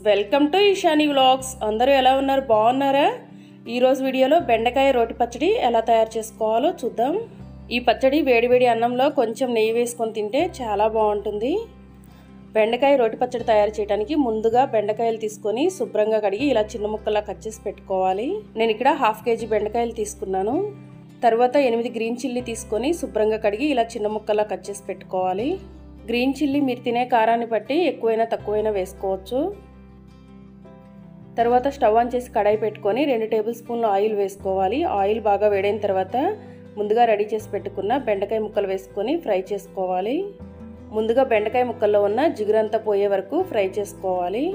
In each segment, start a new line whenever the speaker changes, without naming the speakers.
welcome to Eshani vlogs అందరూ ఎలా ఉన్నారు బాగున్నారా ఈరోజు వీడియోలో బెండకాయ రోటి పచ్చడి ఎలా తయారు చేసుకోవాలో చూద్దాం ఈ పచ్చడి వేడివేడి అన్నంలో కొంచెం నెయ్యి వేసుకొని తింటే చాలా బాగుంటుంది బెండకాయ రోటి పచ్చడి తయారు చేయడానికి ముందుగా బెండకాయలు తీసుకొని శుభ్రంగా కడిగి ఇలా చిన్న ముక్కలా కట్ చేసి పెట్టుకోవాలి నేను ఇక్కడ హాఫ్ కేజీ బెండకాయలు తీసుకున్నాను తర్వాత ఎనిమిది గ్రీన్ చిల్లీ తీసుకొని శుభ్రంగా కడిగి ఇలా చిన్న ముక్కలా కట్ చేసి పెట్టుకోవాలి గ్రీన్ చిల్లీ మీరు తినే కారాన్ని బట్టి ఎక్కువైనా తక్కువైనా వేసుకోవచ్చు తర్వాత స్టవ్ ఆన్ చేసి కడాయి పెట్టుకొని రెండు టేబుల్ స్పూన్లు ఆయిల్ వేసుకోవాలి ఆయిల్ బాగా వేడైన తర్వాత ముందుగా రెడీ చేసి పెట్టుకున్న బెండకాయ ముక్కలు వేసుకొని ఫ్రై చేసుకోవాలి ముందుగా బెండకాయ ముక్కల్లో ఉన్న జిగురంతా పోయే వరకు ఫ్రై చేసుకోవాలి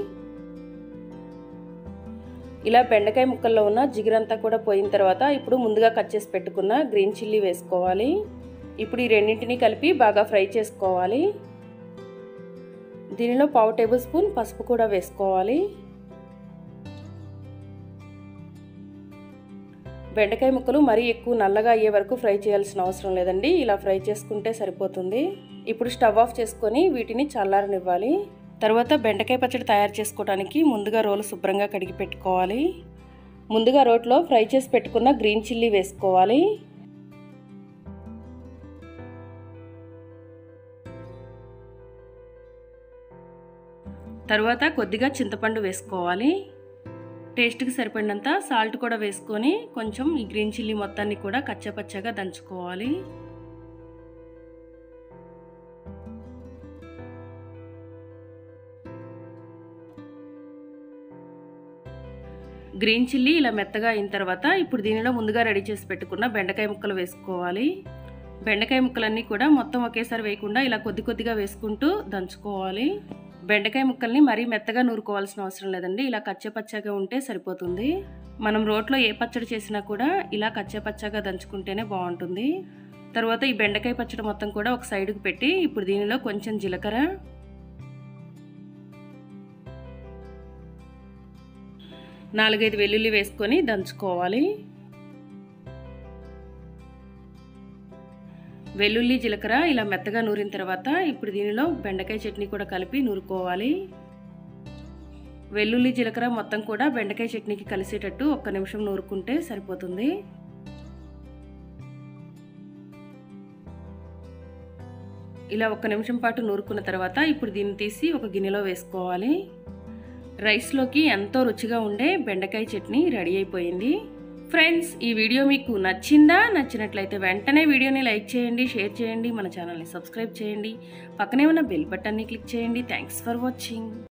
ఇలా బెండకాయ ముక్కల్లో ఉన్న జిగురంతా కూడా పోయిన తర్వాత ఇప్పుడు ముందుగా కట్ చేసి పెట్టుకున్న గ్రీన్ చిల్లీ వేసుకోవాలి ఇప్పుడు ఈ రెండింటిని కలిపి బాగా ఫ్రై చేసుకోవాలి దీనిలో పావు టేబుల్ స్పూన్ పసుపు కూడా వేసుకోవాలి బెండకాయ ముక్కలు మరీ ఎక్కువ నల్లగా అయ్యే వరకు ఫ్రై చేయాల్సిన అవసరం లేదండి ఇలా ఫ్రై చేసుకుంటే సరిపోతుంది ఇప్పుడు స్టవ్ ఆఫ్ చేసుకొని వీటిని చల్లారనివ్వాలి తర్వాత బెండకాయ పచ్చడి తయారు చేసుకోవడానికి ముందుగా రోలు శుభ్రంగా కడిగి పెట్టుకోవాలి ముందుగా రోట్లో ఫ్రై చేసి పెట్టుకున్న గ్రీన్ చిల్లీ వేసుకోవాలి తర్వాత కొద్దిగా చింతపండు వేసుకోవాలి టేస్ట్కి సరిపడినంత సాల్ట్ కూడా వేసుకొని కొంచెం ఈ గ్రీన్ చిల్లీ మొత్తాన్ని కూడా కచ్చపచ్చగా దంచుకోవాలి గ్రీన్ చిల్లీ ఇలా మెత్తగా అయిన తర్వాత ఇప్పుడు దీనిలో ముందుగా రెడీ చేసి పెట్టుకున్న బెండకాయ ముక్కలు వేసుకోవాలి బెండకాయ ముక్కలన్నీ కూడా మొత్తం ఒకేసారి వేయకుండా ఇలా కొద్ది కొద్దిగా వేసుకుంటూ దంచుకోవాలి బెండకాయ ముక్కల్ని మరీ మెత్తగా నూరుకోవాల్సిన అవసరం లేదండి ఇలా కచ్చపచ్చగా ఉంటే సరిపోతుంది మనం రోట్లో ఏ పచ్చడి చేసినా కూడా ఇలా కచ్చపచ్చగా దంచుకుంటేనే బాగుంటుంది తర్వాత ఈ బెండకాయ పచ్చడి మొత్తం కూడా ఒక సైడ్కి పెట్టి ఇప్పుడు దీనిలో కొంచెం జీలకర్ర నాలుగైదు వెల్లుల్లి వేసుకొని దంచుకోవాలి వెల్లుల్లి జీలకర్ర ఇలా మెత్తగా నూరిన తర్వాత ఇప్పుడు దీనిలో బెండకాయ చట్నీ కూడా కలిపి నూరుకోవాలి వెల్లుల్లి జీలకర్ర మొత్తం కూడా బెండకాయ చట్నీకి కలిసేటట్టు ఒక్క నిమిషం నూరుకుంటే సరిపోతుంది ఇలా ఒక్క నిమిషం పాటు నూరుకున్న తర్వాత ఇప్పుడు దీన్ని తీసి ఒక గిన్నెలో వేసుకోవాలి రైస్లోకి ఎంతో రుచిగా ఉండే బెండకాయ చట్నీ రెడీ అయిపోయింది ఫ్రెండ్స్ ఈ వీడియో మీకు నచ్చిందా నచ్చినట్లయితే వెంటనే వీడియోని లైక్ చేయండి షేర్ చేయండి మన ఛానల్ని సబ్స్క్రైబ్ చేయండి పక్కనే ఉన్న బెల్ బటన్ని క్లిక్ చేయండి థ్యాంక్స్ ఫర్ వాచింగ్